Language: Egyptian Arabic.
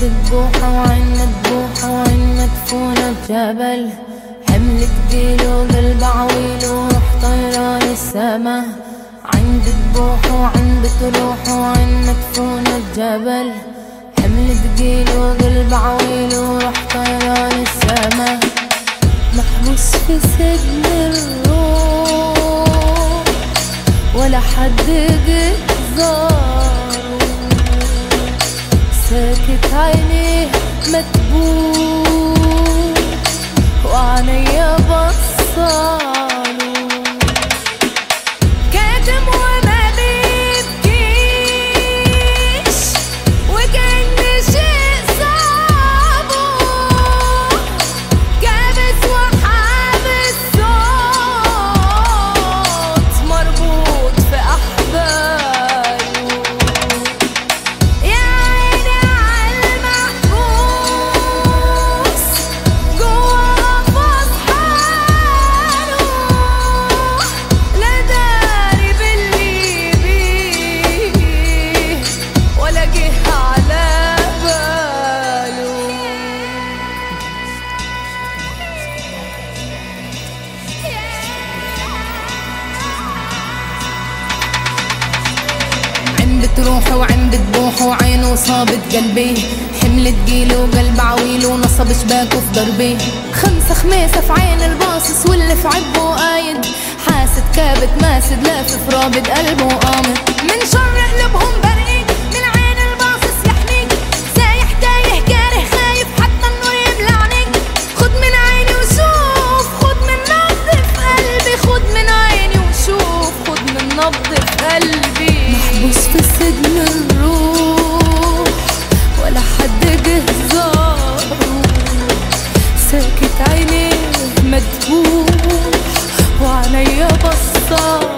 تبوحة وعين مدبوحة وعين مدفونة بجبل حمل تقيل وقلب عويل وروح طيران السما عند تبوح وعند تروح وعين مدفونة بجبل حمل تقيل وقلب عويل وروح طيران السما محبوس في سجن الروح ولا حد قد زاره ساكت عينيه مكبوت وعينيا بصاله كاتم وما بيبكيش وكأن شيء صابه كابس وحابس صوت مربوط في أحباله يا عيني عالمحبوس جوا قفص حاله لا داري باللي بيه ولا جه على باله عند تروح وعند تبوح وعينه صابت قلبي حمل تقيل وقلب عويل ونصب شباكه في ضربي خمسة خميسة في عين الباصص واللي في عبه قايد حاسد كابت ماسد لافف رابط قلبه قامت من شر قلبهم برقيك من عين الباصص يحميك سايح تايه كاره خايف حتى النور يبلع عينيك خد من عيني وشوف خد من نبض في قلبي خد من عيني وشوف خد من نبض في قلبي محبوس في سجن الروح ولا حد جه زاره ساكت عينيه مدبوح وعليا بصار